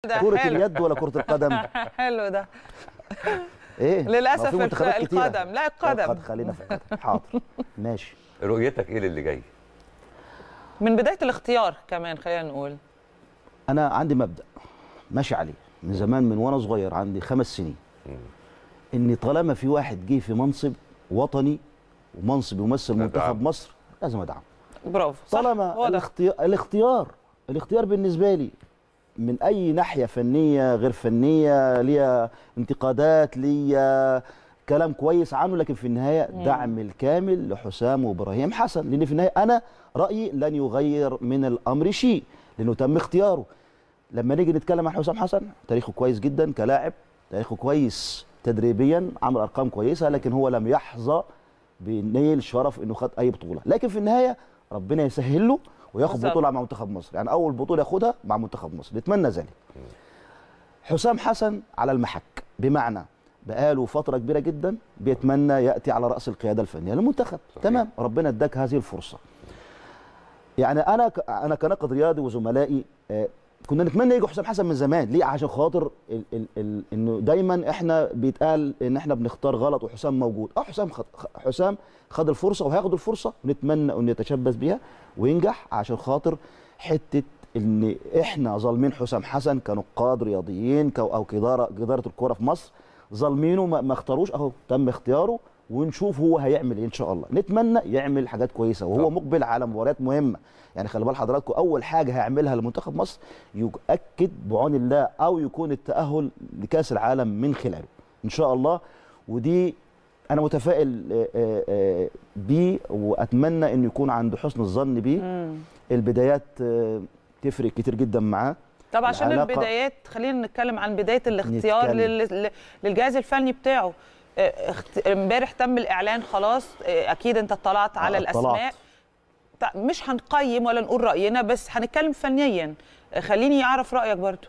ده كره حلو. اليد ولا كره القدم حلو ده ايه ما للاسف في منتخبات الق- كتيرة. القدم لا القدم القدم خلينا في القدم حاضر ماشي رؤيتك ايه للي جاي؟ من بدايه الاختيار كمان خلينا نقول انا عندي مبدا ماشي عليه من زمان من وانا صغير عندي خمس سنين ان طالما في واحد جه في منصب وطني ومنصب يمثل أدعم. منتخب مصر لازم ادعمه برافو صح طالما هو ده. الاختيار الاختيار الاختيار بالنسبه لي من اي ناحيه فنيه غير فنيه ليها انتقادات ليا كلام كويس عنه لكن في النهايه دعم الكامل لحسام وابراهيم حسن لان في النهايه انا رايي لن يغير من الامر شيء لانه تم اختياره لما نيجي نتكلم عن حسام حسن تاريخه كويس جدا كلاعب تاريخه كويس تدريبيا عمل ارقام كويسه لكن هو لم يحظى بنيل شرف انه خد اي بطوله لكن في النهايه ربنا يسهل له وياخد بالظبط. بطوله مع منتخب مصر يعني اول بطوله ياخدها مع منتخب مصر نتمنى ذلك حسام حسن على المحك بمعنى بقاله فتره كبيره جدا بيتمنى ياتي على راس القياده الفنيه للمنتخب صحيح. تمام ربنا اداك هذه الفرصه يعني انا ك- انا كناقد رياضي وزملائي آه، كنا نتمنى يجي حسام حسن من زمان ليه عشان خاطر ال ال ال انه دايما احنا بيتقال ان احنا بنختار غلط وحسام موجود اه حسام خد خ- حسام خد الفرصه وهياخد الفرصه ونتمنى انه يتشبث بيها وينجح عشان خاطر حته ان احنا ظالمين حسام حسن كنقاد رياضيين كو- او كاداره اداره الكوره في مصر ظالمينه ما ما اختاروش اهو تم اختياره ونشوف هو هيعمل ايه ان شاء الله نتمنى يعمل حاجات كويسه وهو طبعا. مقبل على مباريات مهمه يعني خلي بال حضراتكم اول حاجه هيعملها لمنتخب مصر يؤكد بعون الله او يكون التاهل لكاس العالم من خلاله ان شاء الله ودي انا متفائل آه، آه، آه، بيه واتمنى انه يكون عند حسن الظن بيه مم. البدايات آه، تفرق كتير جدا معاه طب عشان العلاقة- البدايات خلينا نتكلم عن بدايه الاختيار نتكلم. لل- لل- للجهاز الفني بتاعه آه، اخت- امبارح تم الاعلان خلاص آه، اكيد انت اطلعت على آه، الاسماء اطلعت. طب مش هنقيم ولا نقول راينا بس هنتكلم فنيا آه، خليني اعرف رايك برضو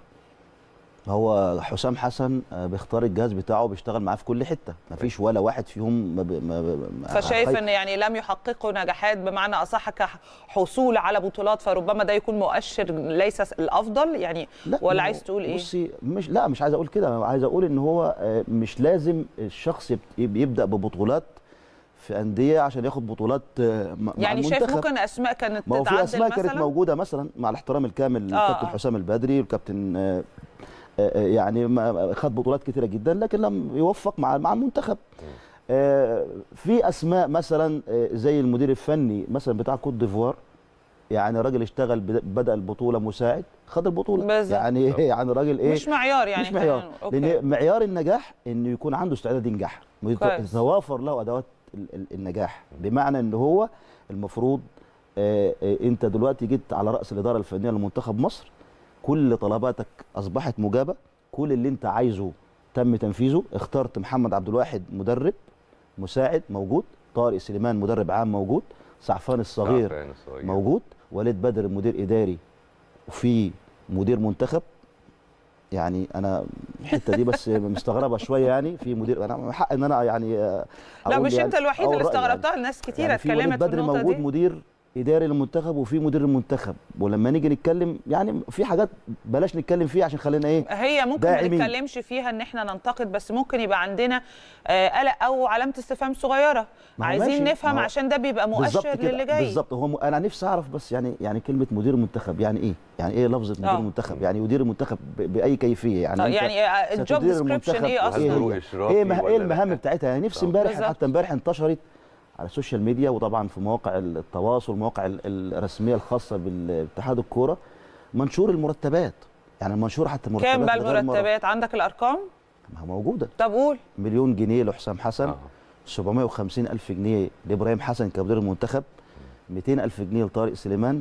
هو حسام حسن آه، بيختار الجهاز بتاعه بيشتغل معاه في كل حته مفيش ولا واحد فيهم ما ب- ما ب- ما فشايف هي- ان يعني لم يحققوا نجاحات بمعنى اصح كحصول على بطولات فربما ده يكون مؤشر ليس الافضل يعني لا ولا ما عايز هو- تقول ايه بصي مش لا مش عايز اقول كده أنا عايز اقول ان هو آه، مش لازم الشخص يب- يبدا ببطولات في انديه عشان ياخد بطولات آه، مع يعني شايف المنتخب. ممكن اسماء كانت ما هو في تتعدل اسماء كانت مثلا موجوده مثلا مع الاحترام الكامل آه، للكابتن آه. حسام البدري والكابتن آه، آه، آه، يعني ما- خد بطولات كتيره جدا لكن لم يوفق مع مع المنتخب آه، في اسماء مثلا آه، زي المدير الفني مثلا بتاع كوت ديفوار يعني راجل اشتغل بد- بدا البطوله مساعد خد البطوله بالظبط. يعني يعني راجل ايه مش معيار يعني مش معيار خلينا نقول. أوكي. لان معيار النجاح انه يكون عنده استعداد ينجح كويس. يتوافر له ادوات ال- ال- النجاح بمعنى ان هو المفروض آه، آه، انت دلوقتي جيت على راس الاداره الفنيه لمنتخب مصر كل طلباتك اصبحت مجابه كل اللي انت عايزه تم تنفيذه اخترت محمد عبد الواحد مدرب مساعد موجود طارق سليمان مدرب عام موجود سعفان الصغير عفان الصغير. موجود وليد بدر مدير اداري وفي مدير منتخب يعني انا الحته دي بس مستغربه شويه يعني في مدير انا حق ان انا يعني آه، لا أقول مش يعني انت الوحيد أقول اللي رأيي استغربتها الناس كتيره يعني في وليد اتكلمت في بدر النقطه موجود دي مدير اداري للمنتخب وفي مدير المنتخب ولما نيجي نتكلم يعني في حاجات بلاش نتكلم فيها عشان خلينا ايه هي ممكن ما داعمين. نتكلمش فيها ان احنا ننتقد بس ممكن يبقى عندنا آه، قلق او علامه استفهام صغيره ما هو عايزين ماشي. نفهم ما هو عشان ده بيبقى بالظبط مؤشر كده للي جاي بالظبط هو م... انا نفسي اعرف بس يعني يعني كلمه مدير منتخب يعني ايه يعني ايه لفظه مدير آه. منتخب يعني مدير المنتخب ب... باي كيفيه يعني آه، أنت يعني آه، الجوب ستدير ديسكريبشن المنتخب ايه وهل اصلا له هي- إشرافي ايه مه... ولا ايه لا؟ المهام بتاعتها يعني نفسي امبارح بالظبط. حتى امبارح انتشرت على السوشيال ميديا وطبعا في مواقع التواصل المواقع ال- الرسميه الخاصه باتحاد الكوره منشور المرتبات يعني المنشور حتى المرتبات كام بقى لغاية مرة- المرتبات عندك الارقام ما هي موجوده طب قول مليون جنيه لحسام حسن آه. 750 ألف جنيه لإبراهيم حسن كمدير المنتخب 200 ألف جنيه لطارق سليمان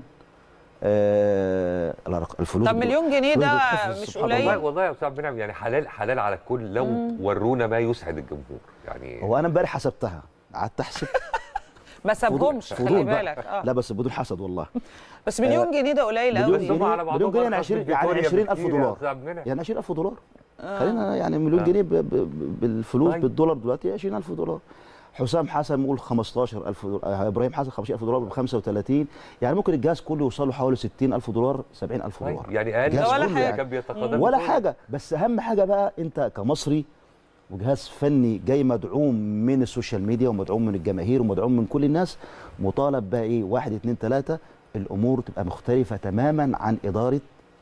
آه الأرق- الفلوس طب دول- مليون جنيه الفلوس ده بتحفظ مش سبحان قليل والله والله يا استاذ عبد المنعم يعني حلال حلال على الكل لو ورونا ما يسعد الجمهور يعني هو أنا امبارح حسبتها قعدت أحسب ما سابهمش فضول خلي بقى. بالك اه لا بس بدون حسد والله بس مليون جنيه ده قليل مليون قوي جنيه. بس هم على بعضهم مليون جنيه يعني أرخص من 20 يعني فيكتوريا 20,000 بكتير يا دولار. أستاذ عبد المنعم. يعني 20000 دولار خلينا يعني مليون آه. جنيه ب- ب- ب- بالفلوس طيب. بالدولار دلوقتي 20000 دولار حسام حسن نقول 15000 دولار آه، ابراهيم حسن 15000 دولار ب 35 يعني ممكن الجهاز كله يوصل له حوالي 60000 دولار 70000 طيب، دولار يعني اقل جهاز ولا من حاجة. كان بيتقاضى ولا بالدولار. حاجه بس اهم حاجه بقى انت كمصري وجهاز فني جاي مدعوم من السوشيال ميديا ومدعوم من الجماهير ومدعوم من كل الناس مطالب بقى ايه واحد اتنين تلاته الامور تبقى مختلفه تماما عن اداره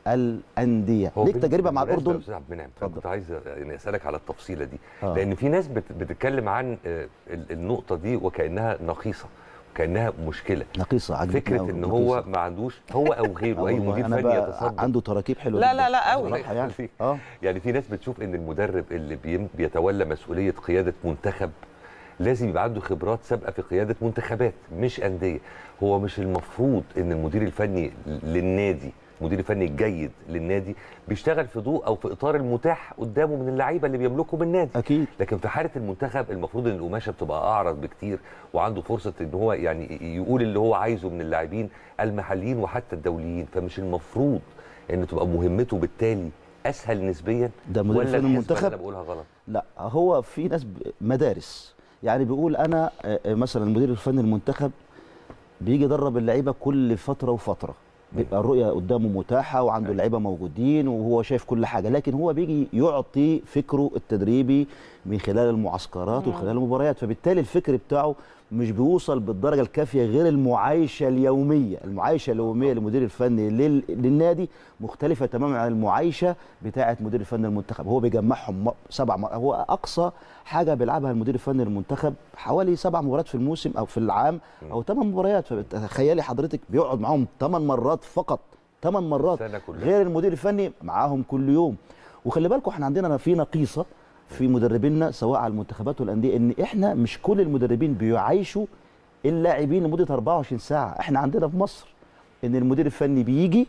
الانديه هو ليك بال- تجربه مع بالمناسبة يا الاردن استاذ عبد المنعم اتفضل. كنت عايز يعني اسالك على التفصيله دي آه. لان في ناس بت- بتتكلم عن آه، ال- النقطه دي وكانها نقيصه وكانها مشكله نقيصه عجبتني فكره أوي، ان نقيصة. هو ما عندوش هو او غيره آه اي والله مدير أنا فني بقى يتصدر عنده تراكيب حلوه لا، جداً. لا، لا، قوي. بصراحة يعني يخليك. اه يعني في ناس بتشوف ان المدرب اللي بيم- بيتولى مسؤوليه قياده منتخب لازم يبقى عنده خبرات سابقه في قياده منتخبات مش انديه هو مش المفروض ان المدير الفني للنادي المدير الفني الجيد للنادي بيشتغل في ضوء او في اطار المتاح قدامه من اللعيبه اللي بيملكهم النادي اكيد لكن في حاله المنتخب المفروض ان القماشه بتبقى اعرض بكتير وعنده فرصه ان هو يعني يقول اللي هو عايزه من اللاعبين المحليين وحتى الدوليين فمش المفروض ان تبقى مهمته بالتالي اسهل نسبيا ده مدير ولا فني الحسبة اللي المنتخب انا بقولها غلط لا هو في ناس ب- مدارس يعني بيقول انا آه، آه، مثلا المدير الفني المنتخب بيجي يدرب اللعيبه كل فتره وفتره بيبقى الرؤيه قدامه متاحه وعنده اللعيبه موجودين وهو شايف كل حاجه لكن هو بيجي يعطي فكره التدريبي من خلال المعسكرات ومن خلال المباريات فبالتالي الفكر بتاعه مش بيوصل بالدرجه الكافيه غير المعايشه اليوميه المعايشه اليوميه للمدير الفني لل- للنادي مختلفه تماما عن المعايشه بتاعه مدير الفني المنتخب هو بيجمعهم م- سبع م- هو اقصى حاجه بيلعبها المدير الفني للمنتخب حوالي سبع مباريات في الموسم او في العام او ثمان مباريات فتخيلي حضرتك بيقعد معاهم ثمان مرات فقط ثمان مرات السنة كلها. غير المدير الفني معاهم كل يوم وخلي بالكم احنا عندنا في نقيصه في مدربينا سواء على المنتخبات والانديه ان احنا مش كل المدربين بيعايشوا اللاعبين لمده 24 ساعه احنا عندنا في مصر ان المدير الفني بيجي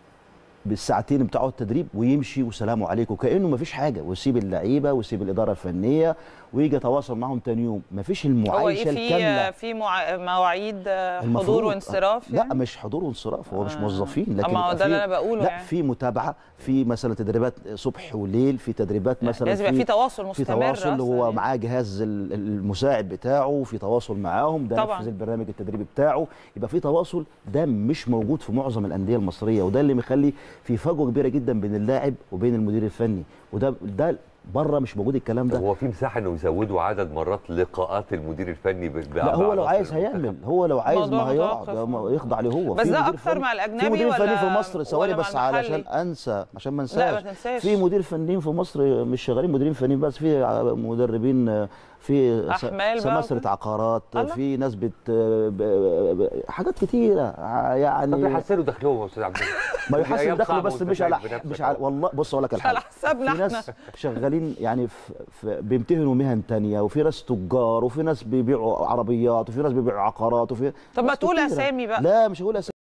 بالساعتين بتاعه التدريب ويمشي وسلام عليكم كانه ما فيش حاجه ويسيب اللعيبه ويسيب الاداره الفنيه ويجي يتواصل معاهم تاني يوم ما فيش هو المعايشه ايه الكامله في في مع- مواعيد آه، المفروض- حضور وانصراف لا يعني؟ مش حضور وانصراف هو مش آه. موظفين لكن أما هو يبقى ده اللي في- أنا بقوله لا يعني. في متابعه في مثلا تدريبات صبح وليل في تدريبات مثلا لازم يبقى في تواصل في مستمر تواصل أصلاً هو يعني. معاه جهاز ال- المساعد بتاعه في تواصل معاهم ده طبعاً. نفذ البرنامج التدريبي بتاعه يبقى في تواصل ده مش موجود في معظم الانديه المصريه وده اللي مخلي في فجوه كبيره جدا بين اللاعب وبين المدير الفني وده ده بره مش موجود الكلام ده هو في مساحه انه يزودوا عدد مرات لقاءات المدير الفني ب- لا هو لو مع عايز عناصر المنتخب. هيعمل هو لو عايز الموضوع ما هيقعد متوقف. ده ما يخضع له هو بس في ده مدير أكتر فني- مع الأجنبي في مدير فني في ولا- مصر ثواني ولا مع بس علشان المحلي؟ انسى عشان ما لا انساش ما تنساش في مدير فنيين في مصر مش شغالين مديرين فنيين بس في مدربين في س- أحمال بقى سماسرة وكده؟ عقارات الله. في ناس بت ب- ب- حاجات كتيرة طب يعني يحسنوا دخلهم يا استاذ عبد المنعم. ما دي يحسن أيام دخله صعبة بس وأنت مش على شايف بنفسك مش على أهو. والله بص اقول لك مش على الحاجه حسابنا في احنا ناس شغالين يعني في في بيمتهنوا مهن تانية وفي ناس تجار وفي ناس بيبيعوا عربيات وفي ناس بيبيعوا عقارات وفي طب ما ناس تقول كتيرة. أسامي بقى. لا مش هقول اسامي